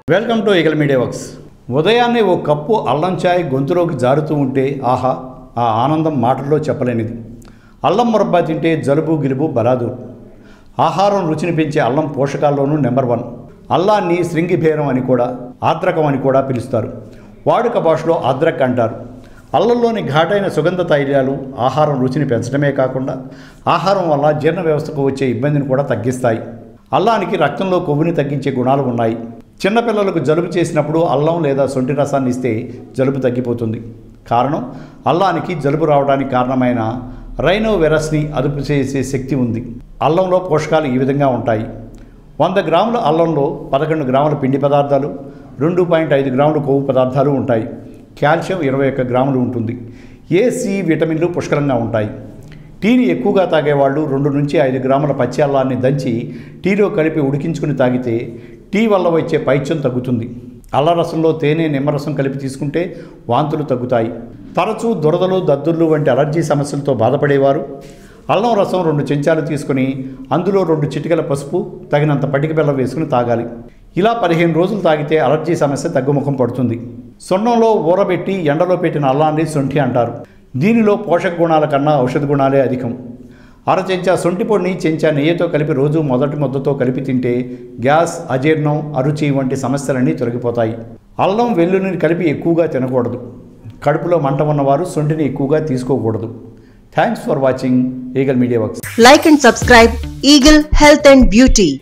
Welcome to Eagle Media Works ఉదయాన్నే ఓ cup అల్లం చాయ్ గొంతులోకి జారుతూ ఉంటే ఆహా ఆ ఆనందం మాటల్లో చెప్పలేనిది అల్లం మురబ్బా తింటే జలుబు గిలుబు బలాదు ఆహారం రుచిని పెంచే అల్లం పోషకాల్లోనూ నెంబర్ వన్ అల్లాన్ని శృంగిభేరం అని కూడా ఆద్రకం అని కూడా పిలుస్తారు వాడుక భాషలో ఆద్రక్ అంటారు అల్లంలోని ఘాటైన సుగంధ తైలాలు ఆహారం రుచిని పెంచడమే కాకుండా ఆహారం వల్ల జీర్ణ వ్యవస్థకు వచ్చే ఇబ్బందిని కూడా తగ్గిస్తాయి అల్లానికి రక్తంలో కొవ్వుని తగ్గించే గుణాలు ఉన్నాయి చిన్నపిల్లలకు జలుబు చేసినప్పుడు అల్లం లేదా సొంటి రసాన్ని ఇస్తే జలుబు తగ్గిపోతుంది కారణం అల్లానికి జలుబు రావడానికి కారణమైన రైనోవెరస్ని అదుపు చేసే శక్తి ఉంది అల్లంలో పోషకాలు ఈ విధంగా ఉంటాయి వంద గ్రాముల అల్లంలో పదకొండు గ్రాముల పిండి పదార్థాలు రెండు పాయింట్ ఐదు గ్రాముల కొవ్వు పదార్థాలు ఉంటాయి కాల్షియం ఇరవై ఒక్క గ్రాములు ఉంటుంది ఏ సి విటమిన్లు పుష్కలంగా ఉంటాయి టీని ఎక్కువగా తాగేవాళ్ళు రెండు నుంచి ఐదు గ్రాముల పచ్చి అల్లాన్ని దంచి టీలో కలిపి ఉడికించుకుని తాగితే టీ వల్ల వచ్చే పైత్యం తగ్గుతుంది అల్ల రసంలో తేనె నిమ్మరసం కలిపి తీసుకుంటే వాంతులు తగ్గుతాయి తరచూ దురదలు దద్దుర్లు వంటి అలర్జీ సమస్యలతో బాధపడేవారు అల్లం రసం రెండు చెంచాలు తీసుకుని అందులో రెండు చిటికల పసుపు తగినంత పటిక బెల్లం వేసుకుని తాగాలి ఇలా పదిహేను రోజులు తాగితే అలర్జీ సమస్య తగ్గుముఖం పడుతుంది సున్నంలో ఊరబెట్టి ఎండలో పెట్టిన అల్లాన్ని సొంఠి అంటారు దీనిలో పోషక గుణాల కన్నా ఔషధ గుణాలే అధికం అర చెంచా సొంటి పొడిని చెంచా నెయ్యితో కలిపి రోజు మొదటి ముద్దతో కలిపి తింటే గ్యాస్ అజీర్ణం అరుచి వంటి సమస్యలన్నీ తొలగిపోతాయి అల్లం వెల్లుల్లిని కలిపి ఎక్కువగా తినకూడదు కడుపులో మంట ఉన్నవారు సొంటిని ఎక్కువగా తీసుకోకూడదు thanks for watching Eagle Media Works Like and subscribe Eagle Health and Beauty.